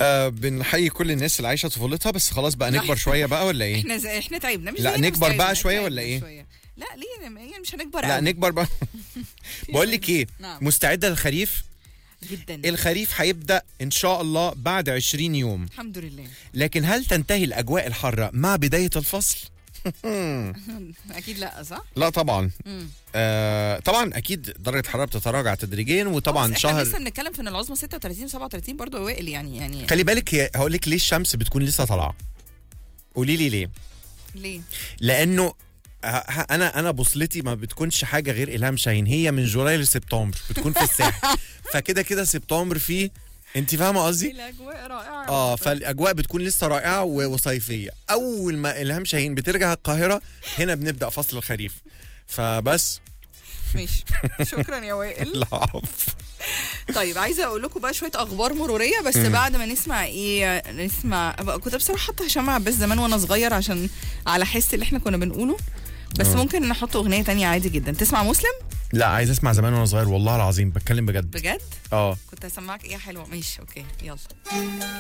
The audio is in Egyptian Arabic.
آه بنحيي كل الناس اللي عايشه طفولتها بس خلاص بقى نكبر شويه بقى ولا ايه احنا زي احنا تعبنا مش لا، زينا، نكبر مش بقى تعبنا، شوية تعبنا ولا إيه؟ شوية. لا ليه يعني مش هنكبر لا قوي. نكبر بقى بقول لك ايه نعم. مستعده للخريف جدا الخريف هيبدا ان شاء الله بعد 20 يوم الحمد لله لكن هل تنتهي الاجواء الحاره مع بدايه الفصل اكيد لا صح لا طبعا مم. آه طبعا اكيد درجه الحراره بتتراجع تدريجيا وطبعا بس شهر احنا لسه بنتكلم في ان العظمى 36 37 برضه اوائل يعني يعني خلي بالك هي هقول لك ليه الشمس بتكون لسه طالعه قولي لي ليه ليه لانه ه- ه- انا انا بوصلتي ما بتكونش حاجه غير الهام شاهين هي من جولاي لسبتمبر بتكون في الساحل فكده كده سبتمبر فيه انت فاهمه قصدي الاجواء رائعه اه فالاجواء بتكون لسه رائعه و- وصيفيه اول ما الهام شاهين بترجع القاهره هنا بنبدا فصل الخريف فبس ماشي شكرا يا وائل لا عفو. طيب عايزه اقول لكم بقى شويه اخبار مروريه بس بعد ما نسمع ايه نسمع أبقى كنت بصراحه حاطه هشام عباس زمان وانا صغير عشان على حس اللي احنا كنا بنقوله بس آه. ممكن نحط اغنيه تانية عادي جدا تسمع مسلم لا عايز اسمع زمان وانا صغير والله العظيم بتكلم بجد بجد اه كنت هسمعك ايه حلوه ماشي اوكي يلا